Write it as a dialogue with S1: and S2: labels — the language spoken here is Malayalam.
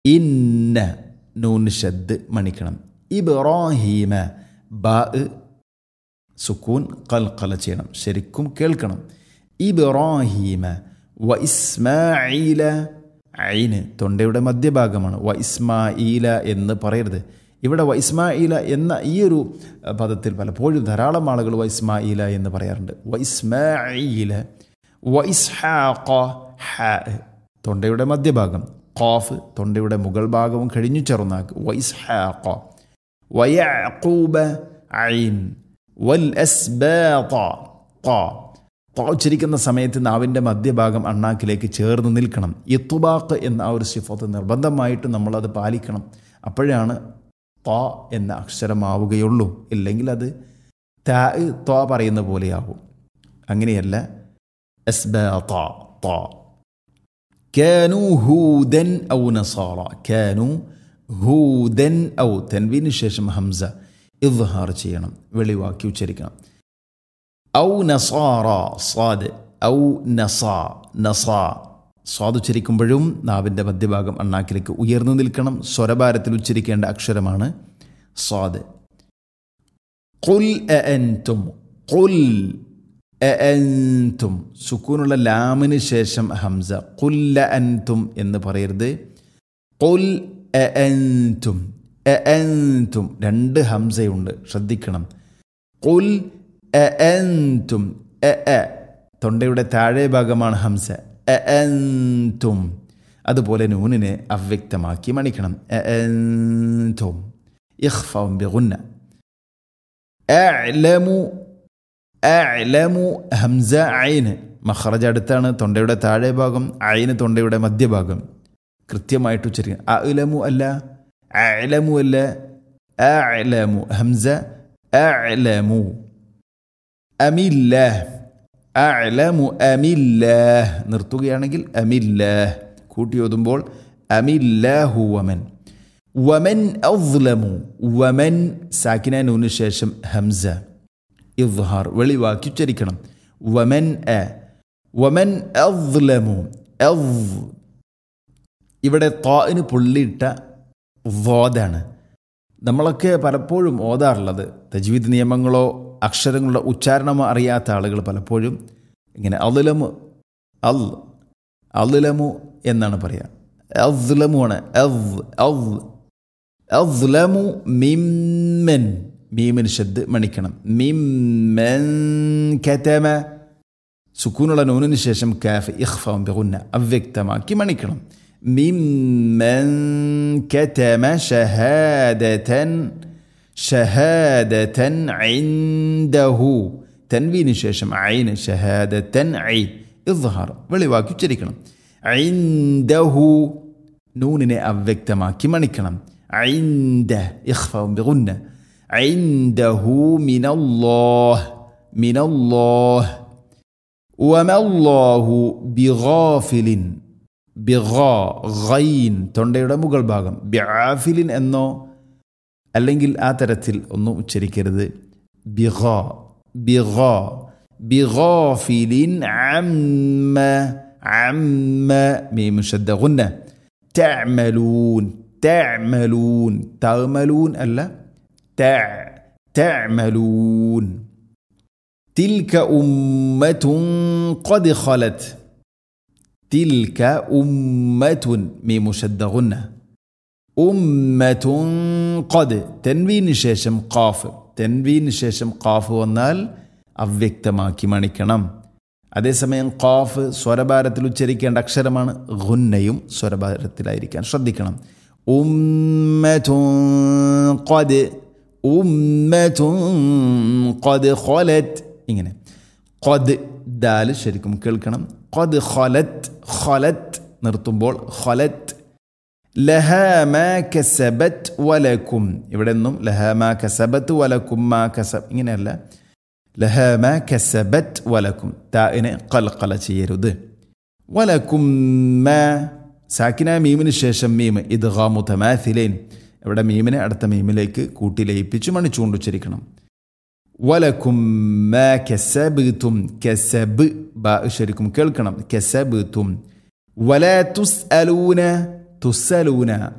S1: ഇന്ന നൂൻ ഷദ് മണിക്കണം ഇബ്രാഹീമ ബാ സുക്കൂൻ കൽക്കല ചെയ്യണം ശരിക്കും കേൾക്കണം ഇബ്രാഹീമ വ ഇസ്മായില ഐന് തൊണ്ടയുടെ മധ്യഭാഗമാണ് വ ഇസ്മായില എന്ന് പറയരുത് ഇവിടെ വ ഇസ്മായില എന്ന ഈ ഒരു പദത്തിൽ പലപ്പോഴും ധാരാളം ആളുകൾ വ ഇസ്മായില എന്ന് പറയാറുണ്ട് വ ഇസ്മായില വ ഇസ്ഹാഖ ഹ തൊണ്ടയുടെ മധ്യഭാഗം ഖാഫ് തൊണ്ടയുടെ മുകൾ ഭാഗവും കഴിഞ്ഞു ചെറുന്നാക്ക് വ ഇസ്ഹാഖ വയഅഖൂബ ഐൻ വൽ അസ്ബാത ഖ ഖ ഉച്ചരിക്കുന്ന സമയത്ത് നാവിൻ്റെ മധ്യഭാഗം അണ്ണാക്കിലേക്ക് ചേർന്ന് നിൽക്കണം ഇത്തുബാക്ക് എന്ന ആ ഒരു സിഫത്ത് നിർബന്ധമായിട്ട് നമ്മളത് പാലിക്കണം അപ്പോഴാണ് ത എന്ന അക്ഷരമാവുകയുള്ളൂ ഇല്ലെങ്കിൽ അത് ത ത പറയുന്ന പോലെയാവും അങ്ങനെയല്ല അസ്ബാത ത كانوا هودا أو نصارى كانوا ഹൂദൻ ഔ തെൻവീന് ശേഷം ഹംസ ഇദ്ഹാർ ചെയ്യണം വെളിവാക്കി ഉച്ചരിക്കണം ഔ നസാറ സ്വാദ് ഔ നസാ നസാ സ്വാദ് ഉച്ചരിക്കുമ്പോഴും നാവിൻ്റെ മധ്യഭാഗം അണ്ണാക്കിലേക്ക് ഉയർന്നു നിൽക്കണം സ്വരഭാരത്തിൽ ഉച്ചരിക്കേണ്ട അക്ഷരമാണ് സ്വാദ് കുൽ അൻതും കുൽ അൻതും സുക്കൂനുള്ള ലാമിന് ശേഷം ഹംസ കുല്ല അൻതും എന്ന് പറയരുത് കുൽ അൻതും അൻതും രണ്ട് ഹംസയുണ്ട് ശ്രദ്ധിക്കണം കുൽ അൻതും തൊണ്ടയുടെ താഴെ ഭാഗമാണ് ഹംസ അൻതും അതുപോലെ നൂനിനെ അവ്യക്തമാക്കി മണിക്കണം അൻതും ഇഖ്ഫം ബിഗുന്ന അഅലമു അഅലമു ഹംസ ഐന് മഖറജ് അടുത്താണ് തൊണ്ടയുടെ താഴെ ഭാഗം ഐന് തൊണ്ടയുടെ മധ്യഭാഗം കൃത്യമായിട്ട് ഉച്ചരിക്കണം അലമു അല്ല അലമു അല്ല അലമു ഹംസ അലമു അമില്ല അലമു അമില്ല നിർത്തുകയാണെങ്കിൽ അമില്ല കൂട്ടി ഓതുമ്പോൾ അമില്ലാഹു വമൻ വമൻ ഔലമു വമൻ സാക്കിന നൂന് ശേഷം ഹംസ ഇദ്ഹാർ വെളിവാക്കി ഉച്ചരിക്കണം വമൻ അ വമൻ ഔലമു ഇവിടെ താന് പുള്ളിയിട്ട വോദാണ് നമ്മളൊക്കെ പലപ്പോഴും ഓതാറുള്ളത് തജ്വീദ് നിയമങ്ങളോ അക്ഷരങ്ങളുടെ ഉച്ചാരണമോ അറിയാത്ത ആളുകൾ പലപ്പോഴും ഇങ്ങനെ അതുലമു അൽ അതുലമു എന്നാണ് പറയുക അദ്ലമുമാണ് അദ്ലമു മിമ്മൻ മീമിന് ശബ്ദ് മണിക്കണം മിമ്മൻ കതമ സുക്കൂനുള്ള നൂനിന് ശേഷം കാഫ് ഇഖ്ഫം ബിഗുന്ന അവ്യക്തമാക്കി മണിക്കണം ممن كتم شهادة شهادة عنده تنوين شاشم عين شهادة عي اظهر വെളിവാക്കി ഉച്ചരിക്കണം عنده നൂനിനെ അവ്യക്തമാക്കി മണിക്കണം عند إخفاء بغنة عنده من الله من الله وما الله بغافل ബിഗ ഗൈൻ തൊണ്ടയുടെ മുകൾ ഭാഗം ബിആഫിലിൻ എന്നോ അല്ലെങ്കിൽ ആ തരത്തിൽ ഒന്നും ഉച്ചരിക്കരുത് ബിഗ ബിഗ ബിഗാഫിലിൻ അമ്മ അമ്മ മീം ശദ്ദ ഗുന്ന തഅമലൂൻ തഅമലൂൻ തഅമലൂൻ അല്ല തഅമലൂൻ تلك أمة قد خلت تلك أمة ميم شد غنة أمة قد تنوين ശേഷം ഖാഫ് തെൻവീൻ ശേഷം ഖാഫ് വന്നാൽ അവ്യക്തമാക്കി മണിക്കണം അതേസമയം ഖാഫ് സ്വരഭാരത്തിൽ ഉച്ചരിക്കേണ്ട അക്ഷരമാണ് ഗുന്നയും സ്വരഭാരത്തിലായിരിക്കാൻ ശ്രദ്ധിക്കണം ഉമ്മത്തുൻ ഖദ് ഉമ്മത്തുൻ ഖദ് ഖലത് ഇങ്ങനെ ഖദ് ദാല് ശരിക്കും കേൾക്കണം ഖദ് ഖലത് ഖലത് നിർത്തുമ്പോൾ ഖലത് ലഹ മാ കസബത് വലക്കും ഇവിടെ നിന്നും ലഹ മാ കസബത്ത് വലക്കും മാ കസബ് ഇങ്ങനെയല്ല ലഹ മാ കസബത് വലക്കും താഇനെ ഖൽഖല ചെയ്യരുത് വലക്കും മാ സാക്കിന മീമിന് ശേഷം മീം ഇദ്ഗാമു തമാഥിലൈൻ ഇവിടെ മീമിനെ അടുത്ത മീമിലേക്ക് കൂട്ടി ലയിപ്പിച്ച് മണിച്ചുകൊണ്ട് ഉച്ചരിക്കണം വലക്കും മാ കസബ്തും കസബ് ബാ ശരിക്കും കേൾക്കണം കസബ്തും വല തുസ് അലൂന തുസ്സലൂന